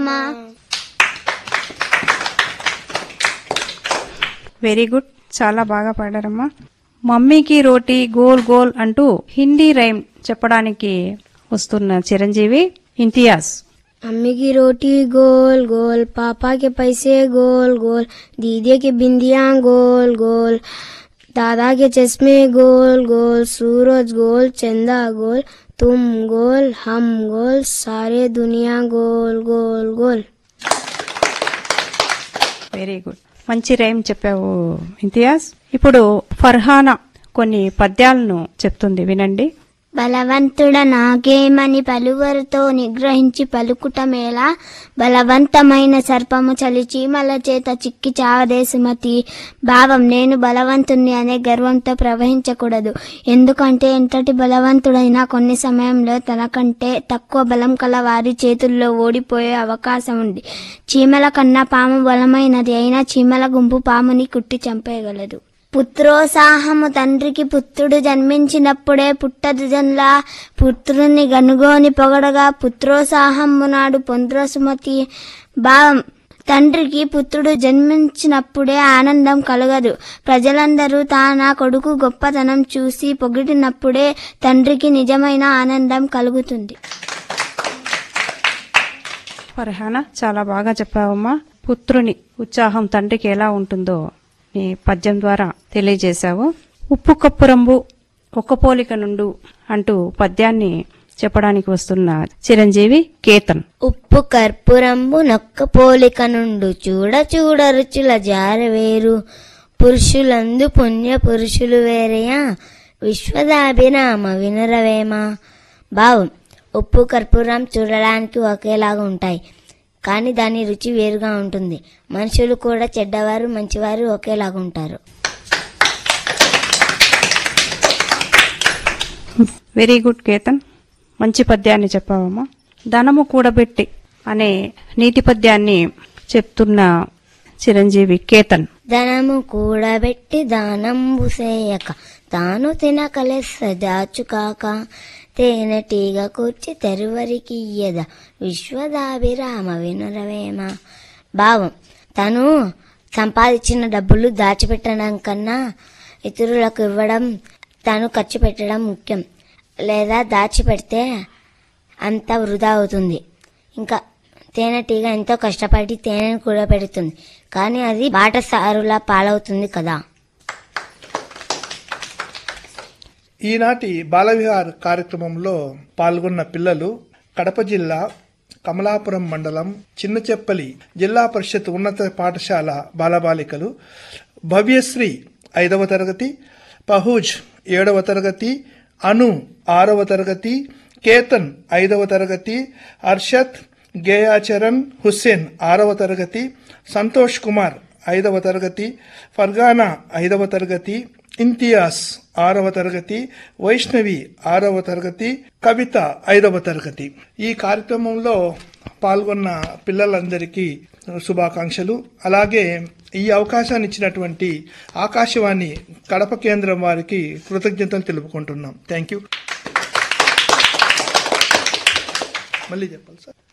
very good చాలా బాగా పాడారమ్మా మమ్మీకి రోటీ గోల్ గోల్ అంటూ హిందీ రైమ్ చెప్పడానికి వస్తున్న చిరంజీవి ఇంతియాజ్ मम्मी की रोटी गोल गोल पापा के पैसे गोल गोल दीदी की बिंदियां गोल गोल दादा के चश्मे गोल गोल सूरज गोल चंदा गोल तुम गोल हम गोल सारे दुनिया गोल गोल गोल వెరీ గుడ్ మంచి రైమ్ చెప్పావు ఇంతియాజ్ ఇప్పుడు ఫర్హానా కొన్ని పద్యాలను చెప్తుంది వినండి బలవంతుడ నాకేమని పలువరితో నిగ్రహించి పలుకుటమేలా బలవంతమైన సర్పము చలి చీమల చేత చిక్కి చావదే సుమతి భావం నేను బలవంతుణ్ణి అనే గర్వంతో ప్రవహించకూడదు ఎందుకంటే ఎంతటి బలవంతుడైనా కొన్ని సమయంలో తనకంటే తక్కువ బలం కల వారి చేతుల్లో ఓడిపోయే అవకాశం ఉంది చీమల కన్నా పాము బలమైనది అయినా చీమల గుంపు పాముని కుట్టి చంపేయగలదు పుత్రోత్సాహము తండ్రికి పుత్రుడు జన్మించినప్పుడే పుట్టదు జన్లా పుత్రుని గనుగోని పొగడగా పుత్రోత్సాహము నాడు పొంద్ర సుమతి భావం తండ్రికి పుత్రుడు జన్మించినప్పుడే ఆనందం కలగదు ప్రజలందరూ తానా కొడుకు గొప్పతనం చూసి పొగిడినప్పుడే తండ్రికి నిజమైన ఆనందం కలుగుతుంది ఫర్హానా చాలా బాగా చెప్పావమ్మా పుత్రుని ఉత్సాహం తండ్రికి ఎలా ఉంటుందో నీ పద్యం ద్వారా తెలియజేశావు ఉప్పు కప్పు రంబు ఒక్క పోలిక నుండు అంటూ పద్యాన్ని చెప్పడానికి వస్తున్న చిరంజీవి కేతన్ ఉప్పు కర్పూరంబు నొక్క పోలిక నుండు చూడ చూడ రుచుల జారవేరు పురుషులందు పుణ్య పురుషులు వేరయా విశ్వదాభిరామ వినురవేమ భావం ఉప్పు కర్పూరం చూడడానికి ఒకేలాగా ఉంటాయి కానీ దాని రుచి వేరుగా ఉంటుంది మనుషులు కూడా చెడ్డవారు మంచివారు ఒకేలాగా ఉంటారు వెరీ గుడ్ కేతన్ మంచి పద్యాన్ని చెప్పావమ్మా ధనము కూడబెట్టి అనే నీతి పద్యాన్ని చెప్తున్న చిరంజీవి కేతన్ ధనము కూడబెట్టి దానంబు సేయక తాను తినకలెస్స దాచుకాక తేనెటీగ కూర్చి తెరువరికి ఇయ్యద విశ్వదాభిరామ వినురవేమ భావం తను సంపాదించిన డబ్బులు దాచిపెట్టడం కన్నా ఇతరులకు ఇవ్వడం తను ఖర్చు పెట్టడం ముఖ్యం లేదా దాచిపెడితే అంతా వృధా అవుతుంది ఇంకా తేనెటీగ ఎంతో కష్టపడి తేనెను కూడా పెడుతుంది కానీ అది బాటసారులా పాలవుతుంది కదా ఈనాటి బాలవిహార్ కార్యక్రమంలో పాల్గొన్న పిల్లలు కడప జిల్లా కమలాపురం మండలం చిన్నచెప్పలి జిల్లా పరిషత్ ఉన్నత పాఠశాల బాలబాలికలు భవ్యశ్రీ ఐదవ తరగతి పహూజ్ ఏడవ తరగతి అను ఆరవ తరగతి కేతన్ ఐదవ తరగతి అర్షద్ గేయాచరణ్ హుస్సేన్ ఆరవ తరగతి సంతోష్ కుమార్ ఐదవ తరగతి ఫర్గానా ఐదవ తరగతి ఇంతియాస్ ఆరవ తరగతి వైష్ణవి ఆరవ తరగతి కవిత ఐదవ తరగతి ఈ కార్యక్రమంలో పాల్గొన్న పిల్లలందరికీ శుభాకాంక్షలు అలాగే ఈ అవకాశాన్ని ఇచ్చినటువంటి ఆకాశవాణి కడప కేంద్రం వారికి కృతజ్ఞతలు తెలుపుకుంటున్నాం థ్యాంక్ యూ మళ్ళీ చెప్పాలి సార్